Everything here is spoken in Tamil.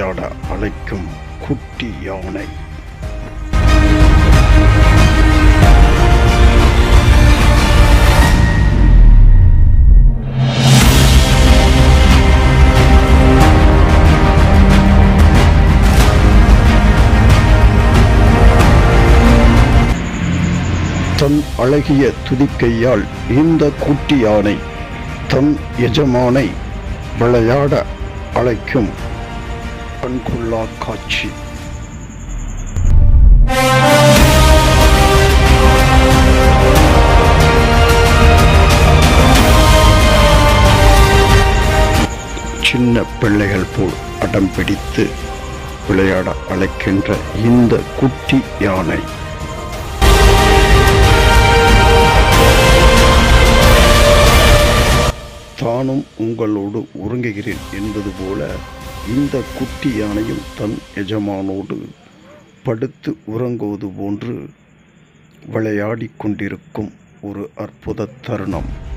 விளையாட அழைக்கும் குட்டி யானை தன் அழகிய துதிக்கையால் இந்த குட்டி யானை தன் எஜமானை விளையாட அழைக்கும் கண்கொள்ளா காட்சி சின்ன பிள்ளைகள் போல் அடம் பிடித்து விளையாட அழைக்கின்ற இந்த குட்டி யானை தானும் உங்களோடு உறங்குகிறேன் என்பது போல இந்த குட்டி யானையும் தன் எஜமானோடு படுத்து உறங்குவது போன்று விளையாடிக் கொண்டிருக்கும் ஒரு அற்புத தருணம்